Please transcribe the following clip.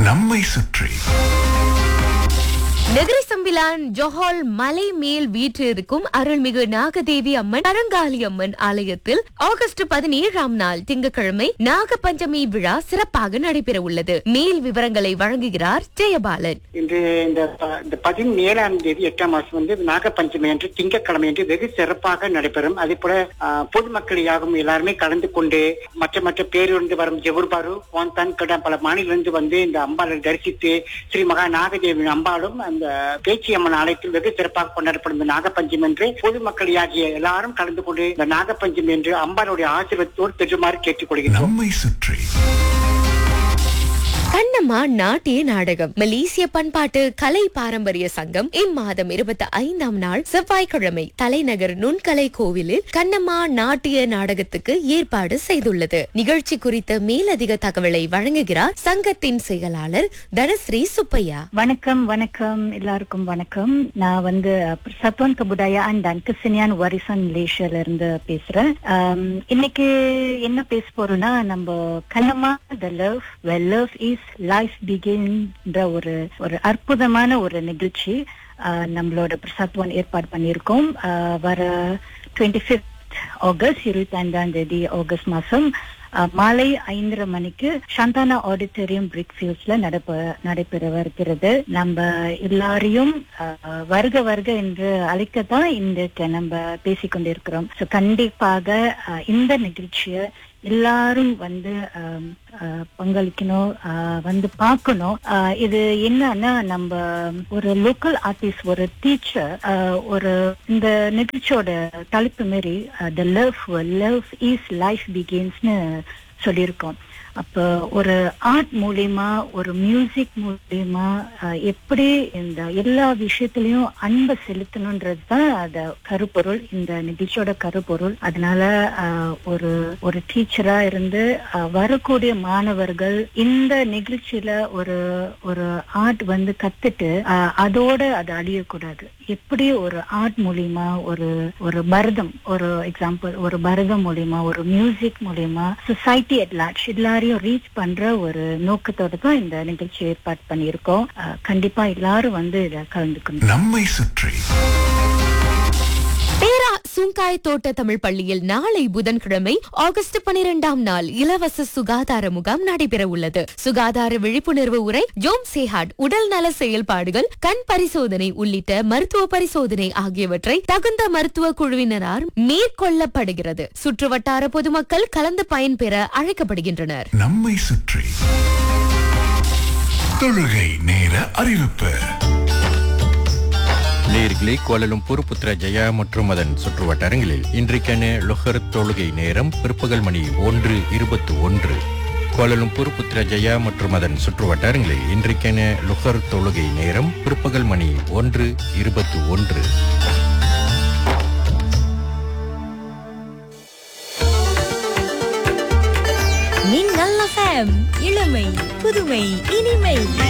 நம்மை சுற்றி நெகிரி சம்பிலான் ஜொஹால் மலை மேல் வீற்றிருக்கும் அருள்மிகு நாகதேவி அம்மன் அரங்காளி அம்மன் ஆலயத்தில் ஆகஸ்ட் பதினேழாம் நாள் திங்கட்கிழமை நாக பஞ்சமி விழா சிறப்பாக நடைபெற உள்ளது மேல் விவரங்களை வழங்குகிறார் ஜெயபாலன் இன்று இந்த ப- இந்த பதினேழாம் தேதி எட்டாம் மாசம் வந்து நாகப்பஞ்சமி என்று திங்கட்கிழமை என்று வெகு சிறப்பாக நடைபெறும் அதே போல ஆ, பொதுமக்கள் யாகும் எல்லாருமே கலந்து கொண்டு மற்ற மற்ற பேருந்து வரும் ஜெவுர்பாரு போன்தான் கிட்ட பல மாநிலிருந்து வந்து இந்த அம்பாளை தரிசித்து ஸ்ரீ மகா நாகதேவி அம்பாளும் அந்த பேச்சி அம்மன் ஆலயத்தில் வெகு சிறப்பாக கொண்டாடப்படும் இந்த நாகப்பஞ்சமி என்று பொதுமக்கள் ஆகிய எல்லாரும் கலந்து கொண்டு இந்த நாகப்பஞ்சமி என்று அம்பாளுடைய ஆசீர்வாதத்தோடு பெற்றுமாறு கேட்டுக்கொள்கிறோம் நம்மை சுற்றி கண்ணம்மா நாட்டிய நாடகம் மலேசிய பண்பாட்டு கலை பாரம்பரிய சங்கம் இம்மாதம் இருபத்தி ஐந்தாம் நாள் செவ்வாய்க்கிழமை தலைநகர் நுண்கலை கோவிலில் கண்ணம்மா நாட்டிய நாடகத்துக்கு ஏற்பாடு செய்துள்ளது நிகழ்ச்சி குறித்த மேலதிக தகவலை வழங்குகிறார் சங்கத்தின் செயலாளர் தனஸ்ரீ சுப்பையா வணக்கம் வணக்கம் எல்லாருக்கும் வணக்கம் நான் வந்து சத்வன் கபுதாயான் dan kesenian warisan மலேசியால இருந்து பேசுறேன் ஆம், இன்னைக்கு என்ன பேச போறோம்னா நம்ம கலமா the love well love is life begins ஒரு ஒரு அற்புதமான ஒரு நிகழ்ச்சி ஆ, நம்மளோட பிரசாத்வான் ஏற்பாடு பண்ணியிருக்கோம் ஆ, வர டுவெண்ட்டி ஃபிஃப்த் ஆகஸ்ட் இருபத்தி ஐந்தாம் தேதி ஆகஸ்ட் மாசம் அஹ், மாலை ஐந்தரை மணிக்கு சாந்தானா ஆடிட்டோரியம் பிரிக்ஃபீல்ட்ஸ்ல நடப்ப நடைபெறவிருக்கிறது நம்ம எல்லாரையும் அஹ், வருக வருக என்று அழைக்கத்தான் இன்றைக்கு நம்ம பேசிக்கொண்டிருக்கிறோம் ஸோ கண்டிப்பாக அஹ், இந்த நிகழ்ச்சியை எல்லாரும் வந்து ஆம், அஹ், பங்களிக்கணும் அஹ், வந்து பார்க்கணும் அஹ், இது என்னன்னா நம்ம ஒரு லோக்கல் ஆர்டிஸ்ட் ஒரு டீச்சர் ஒரு இந்த நிகழ்ச்சியோட தலைப்பு மாரி the love love is life பிகின்ஸ்னு சொல்லியிருக்கோம் அப்போ ஒரு ஆர்ட் மூலியமா ஒரு மியூசிக் மூலியமா அஹ், எப்படி இந்த எல்லா விஷயத்திலையும் அன்பை செலுத்தணுன்றது தான் அத கருப்பொருள் இந்த நிகழ்ச்சியோட கருப்பொருள் அதனால அஹ், ஒரு ஒரு டீச்சரா இருந்து அஹ், வரக்கூடிய மாணவர்கள் இந்த நிகழ்ச்சியில ஒரு ஒரு ஆர்ட் வந்து கத்துட்டு அஹ், அதோட அது அழியக்கூடாது எப்படி ஒரு ஆர்ட் மூலியமா ஒரு ஒரு பரதம் ஒரு எக்ஸாம்பிள் ஒரு பரதம் மூலியமா ஒரு மியூசிக் மூலியமா சொசைட்டி அட் லார்ஜ் எல்லாரையும் ரீச் பண்ற ஒரு நோக்கத்தோட தான் இந்த நிகழ்ச்சி ஏற்பாடு பண்ணியிருக்கோம் அஹ், கண்டிப்பா எல்லாரும் வந்து இதை கலந்துக்கணும் நம்மை சுற்றி பேரா சுங்காய் தோட்ட தமிழ் பள்ளியில் நாளை புதன்கிழமை ஆகஸ்ட் பனிரெண்டாம் நாள் இலவச சுகாதார முகாம் நடைபெற உள்ளது சுகாதார விழிப்புணர்வு உரை ஜோம் சேஹாட் உடல் நல செயல்பாடுகள் கண் பரிசோதனை உள்ளிட்ட மருத்துவ பரிசோதனை ஆகியவற்றை தகுந்த மருத்துவ குழுவினரால் மேற்கொள்ளப்படுகிறது சுற்றுவட்டார பொதுமக்கள் கலந்து பயன்பெற அழைக்கப்படுகின்றனர் நம்மை சுற்றி தொழுகை நேர அறிவிப்பு நேர்களே கோலலும்பூர் புத்ரா ஜெயா மற்றும் அதன் சுற்றுவட்டாரங்களில் இன்றைக்கான லொஹர் தொழுகை நேரம் பிற்பகல் மணி ஒன்று இருபத்தி ஒன்று கோலலும்பூர் புத்ரா ஜெயா மற்றும் அதன் சுற்றுவட்டாரங்களில் இன்றைக்கான லுஹர் தொழுகை நேரம் பிற்பகல் மணி ஒன்று இருபத்தி ஒன்று நீங்கள் இளமை புதுமை இனிமை